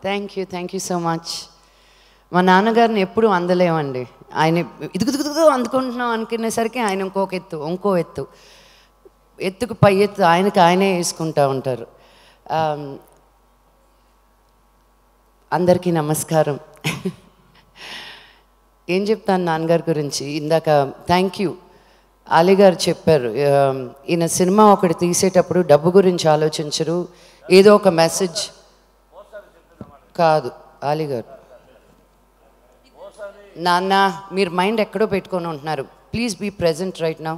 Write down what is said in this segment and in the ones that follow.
Thank you thank you so much మా నాన్నగారిని ఎప్పుడూ అందలేమండి ఆయన ఇదుగుదుగుదుగు అందుకుంటున్నాం అనుకునేసరికి ఆయన ఇంకొక ఎత్తు ఇంకో ఎత్తు ఎత్తుకు పై ఎత్తు ఆయనకి ఆయనే వేసుకుంటా ఉంటారు ఆమ్, అందరికీ నమస్కారం ఏం చెప్తాను నాన్నగారి గురించి ఇందాక థ్యాంక్ యూ అలీ గారు చెప్పారు ఆమ్, ఈయన సినిమా ఒకటి తీసేటప్పుడు డబ్బు గురించి ఆలోచించరు ఏదో ఒక మెసేజ్ కాదు అలీ గారు నాన్న మీరు మైండ్ ఎక్కడో పెట్టుకొని ఉంటున్నారు please be present right now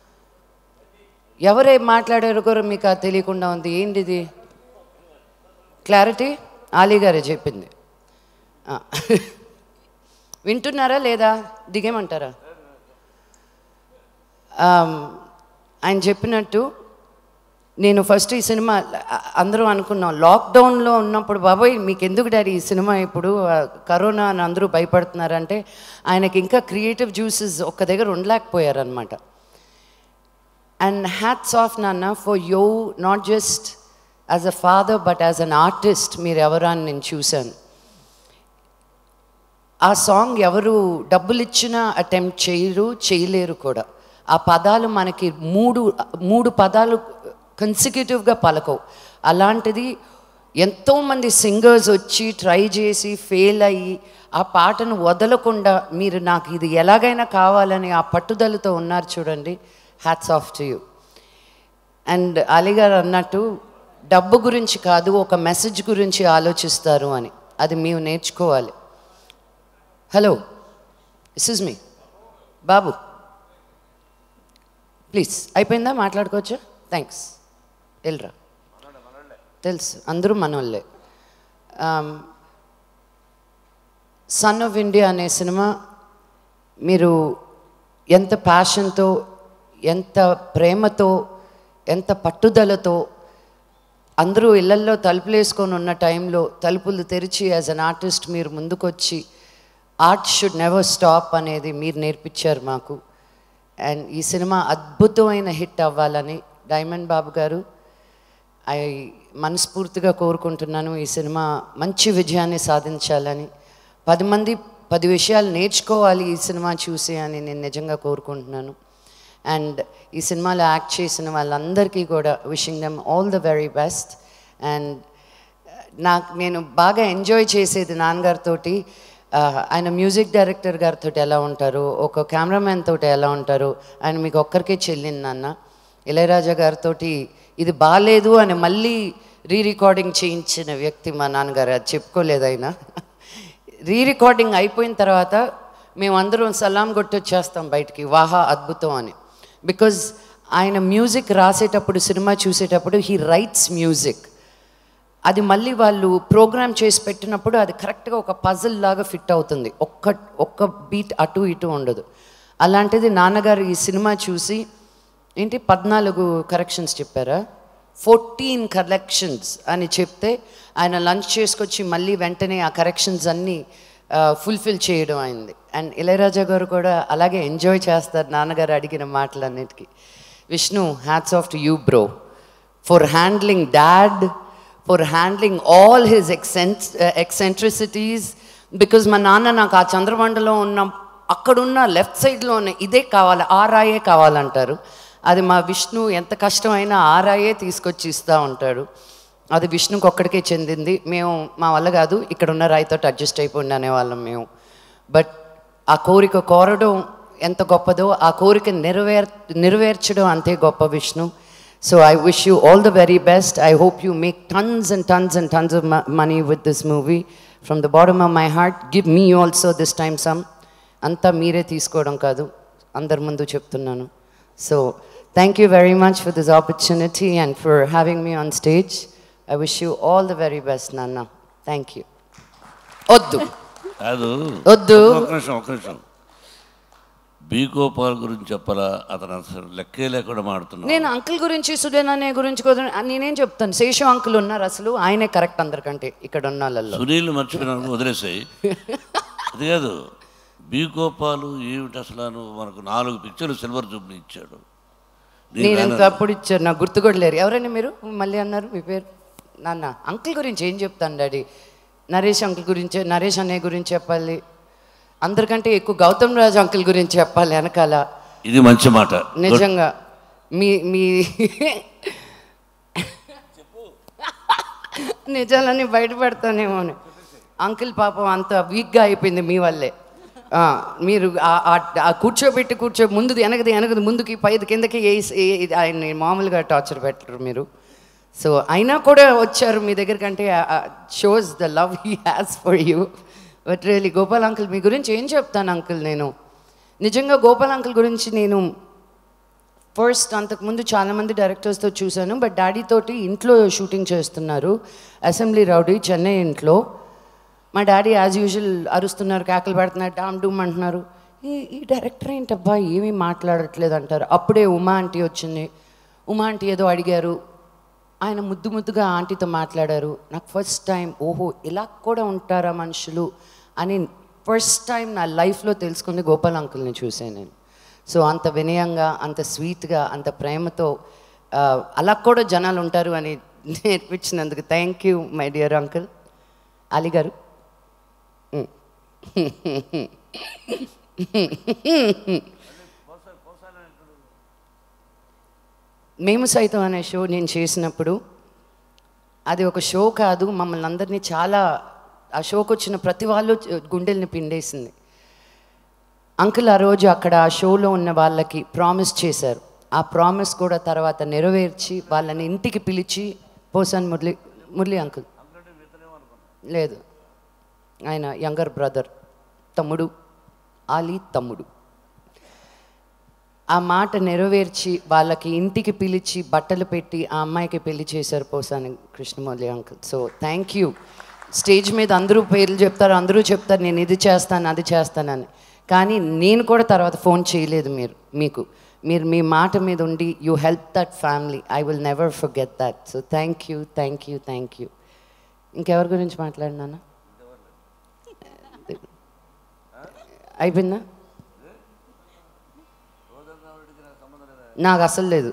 ఎవరే మాట్లాడారు కూడా మీకు అది తెలియకుండా ఉంది ఏంటిది క్లారిటీ ఆలీ గారే చెప్పింది ఆ. వింటున్నారా లేదా దిగేమంటారా ఆమ్, ఆయన చెప్పినట్టు నేను ఫస్ట్ ఈ సినిమా అ- అందరూ అనుకున్నాం లాక్డౌన్లో ఉన్నప్పుడు బాబాయ్ మీకు ఎందుకు డాడీ ఈ సినిమా ఇప్పుడు ఆ, కరోనా అని అందరూ భయపడుతున్నారంటే ఆయనకి ఇంకా క్రియేటివ్ జ్యూసెస్ ఒక్క దగ్గర ఉండలేకపోయారనమాట అండ్ హ్యాట్స్ ఆఫ్ నాన్న for you not just as a father but as an artist మీరు ఎవరా అని నేను చూశాను ఆ సాంగ్ ఎవరు డబ్బులు ఇచ్చినా అటెంప్ట్ చేయరు చేయలేరు కూడా ఆ పదాలు మనకి మూడు మూడు పదాలు కన్సిక్యూటివ్గా పలకవు అలాంటిది ఎంతోమంది సింగర్స్ వచ్చి ట్రై చేసి ఫెయిల్ అయ్యి ఆ పాటను వదలకుండా మీరు నాకు ఇది ఎలాగైనా కావాలని ఆ పట్టుదలతో ఉన్నారు చూడండి hats off to you and Ali garu అన్నట్టు డబ్బు గురించి కాదు ఒక మెసేజ్ గురించి ఆలోచిస్తారు అని అది మేము నేర్చుకోవాలి హలో దిస్ ఇస్ మీ బాబు ప్లీజ్ అయిపోయిందా మాట్లాడుకోవచ్చా థ్యాంక్స్ వెళ్ళరా తెలుసు అందరూ మనోళ్ళే సన్ ఆఫ్ ఇండియా అనే సినిమా మీరు ఎంత ప్యాషన్తో ఎంత ప్రేమతో ఎంత పట్టుదలతో అందరూ ఇళ్లల్లో తలుపులు వేసుకొని ఉన్న టైంలో తలుపులు తెరిచి యాజ్ అన్ ఆర్టిస్ట్ మీరు ముందుకొచ్చి ఆర్ట్ షుడ్ నెవర్ స్టాప్ అనేది మీరు నేర్పించారు మాకు అండ్ ఈ సినిమా అద్భుతమైన హిట్ అవ్వాలని డైమండ్ బాబు గారు ఐ మనస్ఫూర్తిగా కోరుకుంటున్నాను ఈ సినిమా మంచి విజయాన్ని సాధించాలని పది మంది పది విషయాలు నేర్చుకోవాలి ఈ సినిమా చూసి అని నేను నిజంగా కోరుకుంటున్నాను అండ్ ఈ సినిమాలో యాక్ట్ చేసిన వాళ్ళందరికీ కూడా wishing them all the very best and నాకు నేను బాగా ఎంజాయ్ చేసేది నాన్నగారితోటి ఆ, ఆయన మ్యూజిక్ డైరెక్టర్ గారితో ఎలా ఉంటారు ఒక కెమెరామ్యాన్ తోటి ఎలా ఉంటారు ఆయన మీకు ఒక్కరికే చెల్లింది నాన్న ఇళయరాజా గారితో ఇది బాగాలేదు అని మళ్ళీ రీ రికార్డింగ్ చేయించిన వ్యక్తి మా నాన్నగారు అది చెప్పుకోలేదు ఆయన రీ రికార్డింగ్ అయిపోయిన తర్వాత మేమందరం సలాం కొట్టొచ్చేస్తాం బయటికి వాహా అద్భుతం అని బికాజ్ ఆయన మ్యూజిక్ రాసేటప్పుడు సినిమా చూసేటప్పుడు హీ రైట్స్ మ్యూజిక్ అది మళ్ళీ వాళ్ళు ప్రోగ్రామ్ చేసి పెట్టినప్పుడు అది కరెక్ట్గా ఒక పజిల్ లాగా ఫిట్ అవుతుంది ఒక్క ఒక్క బీట్ అటు ఇటు ఉండదు అలాంటిది నాన్నగారు ఈ సినిమా చూసి ఏంటి పద్నాలుగు కరెక్షన్స్ చెప్పారా ఫోర్టీన్ కరెక్షన్స్ అని చెప్తే ఆయన లంచ్ చేసుకొచ్చి మళ్ళీ వెంటనే ఆ కరెక్షన్స్ అన్నీ ఫుల్ఫిల్ చేయడం అయింది అండ్ ఇళయరాజా గారు కూడా అలాగే ఎంజాయ్ చేస్తారు నాన్నగారు అడిగిన మాటలన్నిటికీ Vishnu hats off to you bro for handling dad for handling all his eccent eccentricities because మా నాన్న నాకు ఆ చంద్రమండలో ఉన్న అక్కడున్న లెఫ్ట్ సైడ్లో ఉన్న ఇదే కావాలి ఆ రాయే కావాలంటారు అది మా విష్ణు ఎంత కష్టమైనా ఆ రాయే తీసుకొచ్చి ఇస్తూ ఉంటాడు అది విష్ణుకి ఒక్కడికే చెందింది మేము మా వల్ల కాదు ఇక్కడ ఉన్న రాయితో అడ్జస్ట్ అయిపోండి అనేవాళ్ళం మేము బట్ ఆ కోరిక కోరడం ఎంత గొప్పదో ఆ కోరిక నెరవేర్ నెరవేర్చడం అంతే గొప్ప Vishnu so I wish you all the very best I hope you make tons and tons and tons of money with this movie from the bottom of my heart give me also this time some అంతా మీరే తీసుకోవడం కాదు అందరి ముందు చెప్తున్నాను so thank you very much for this opportunity and for having me on stage I wish you all the very best నాన్న thank you వద్దు కాదు వద్దు. ఒక్క నిమిషం ఒక్క నిమిషం బి గోపాల్ గురించి చెప్పాలా అతను అసలు లెక్కే లేకుండా మాడుతున్నాడు నేను అంకుల్ గురించి సుడేన్ అనే గురించి కూడా నేనేం చెప్తాను శేషు అంకుల్ ఉన్నారు అసలు ఆయనే కరెక్ట్ అందరికంటే ఇక్కడ ఉన్న వాళ్ళల్లో సునీల్ మర్చిపోయినాను వదిలేసాయి అది కాదు బి గోపాలు ఏమిటి అసలు మనకు నాలుగు పిక్చర్లు సిల్వర్ జూబ్లీ ఇచ్చాడు దీని నేను బ్యానర్ ఇంకా అప్పుడు ఇచ్చారు నాకు గుర్తు కూడా లేరు ఎవరండి మీరు మళ్ళీ అన్నారు మీ పేరు నాన్న అంకుల్ గురించి ఏం చెప్తాను డాడీ నరేష్ అంకుల్ గురించి నరేష్ అన్నయ్య గురించి చెప్పాలి అందరికంటే ఎక్కువ గౌతమ్ రాజు అంకుల్ గురించి చెప్పాలి వెనకాల ఇది మంచి మాట నిజంగా మీ మీ నిజాలని బయటపడతానేమో అని అంకుల్ పాపం అంత వీక్గా అయిపోయింది మీ వల్లే ఆ, మీరు ఆ- ఆ- ఆ కూర్చోబెట్టి కూర్చో ముందుది వెనకది వెనకది ముందుకి పైది కిందకి వేసి ఏ- ఆయన్ని మామూలుగా టార్చర్ పెట్టరు మీరు సో అయినా కూడా వచ్చారు మీ దగ్గరికంటే shows the love he has for you but really Gopal uncle మీ గురించి ఏం చెప్తాను అంకుల్ నేను నిజంగా గోపాల్ అంకుల్ గురించి నేను ఫస్ట్ అంతకుముందు చాలామంది డైరెక్టర్స్తో చూశాను బట్ డాడీ తోటి ఇంట్లో షూటింగ్ చేస్తున్నారు అసెంబ్లీ రౌడీ చెన్నై ఇంట్లో మా డాడీ యాజ్ యూజువల్ అరుస్తున్నారు కేకలు పెడుతున్నారు డామ్ డూమ్ అంటున్నారు ఈ ఈ డైరెక్టర్ ఏంటబ్బా ఏమీ మాట్లాడట్లేదు అంటారు అప్పుడే ఉమా ఆంటీ వచ్చింది ఉమా ఆంటీ ఏదో అడిగారు ఆయన ముద్దు ముద్దుగా ఆంటీతో మాట్లాడారు నాకు ఫస్ట్ టైం ఓహో ఇలా కూడా ఉంటారా మనుషులు అని ఫస్ట్ టైం నా లైఫ్లో తెలుసుకుంది గోపాల్ అంకుల్ని చూసాను నేను సో అంత వినయంగా అంత స్వీట్గా అంత ప్రేమతో ఆ, అలా కూడా జనాలు ఉంటారు అని నేర్పించినందుకు thank you my dear uncle Ali garu మేము సైతం అనే షో నేను చేసినప్పుడు అది ఒక షో కాదు మమ్మల్ని అందరినీ చాలా ఆ షోకి వచ్చిన ప్రతి వాళ్ళు గుండెల్ని పిండేసింది అంకుల్ ఆ రోజు అక్కడ ఆ షోలో ఉన్న వాళ్ళకి ప్రామిస్ చేశారు ఆ ప్రామిస్ కూడా తర్వాత నెరవేర్చి వాళ్ళని ఇంటికి పిలిచి పోసాన్ మురళి మురళి అంకుల్ లేదు ఆయన యంగర్ బ్రదర్ తమ్ముడు ఆలీ తమ్ముడు ఆ మాట నెరవేర్చి వాళ్ళకి ఇంటికి పిలిచి బట్టలు పెట్టి ఆ అమ్మాయికి పెళ్లి చేశారు Posani Krishnamouli uncle so thank you stage మీద అందరూ పేర్లు చెప్తారు అందరూ చెప్తారు నేను ఇది చేస్తాను అది చేస్తానని కానీ నేను కూడా తర్వాత ఫోన్ చేయలేదు మీరు మీకు మీరు మీ మాట మీద ఉండి you help that family I will never forget that so thank you thank you thank you ఇంకెవరి గురించి మాట్లాడినానా అయిపోయిందా నాకు అసలు లేదు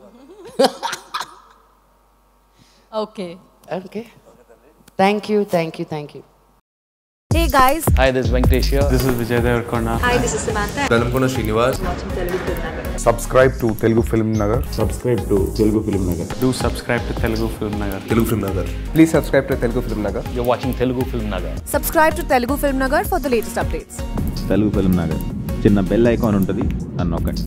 okay okay thank you thank you thank you Hey guys, Hi, this is Venkatesh here. This is Vijay Devarkonda. hi, this is Samantha. Velankonda Srinivas subscribe to Telugu Film Nagar. Subscribe to Telugu film Nagar Do subscribe to Telugu Film Nagar. Telugu film Nagar Please subscribe to Telugu Film Nagar. You're watching Telugu Film Nagar. Subscribe to Telugu Film Nagar for the latest updates. Telugu film Nagar చిన్న bell icon ఉంటుంది అని నొక్కండి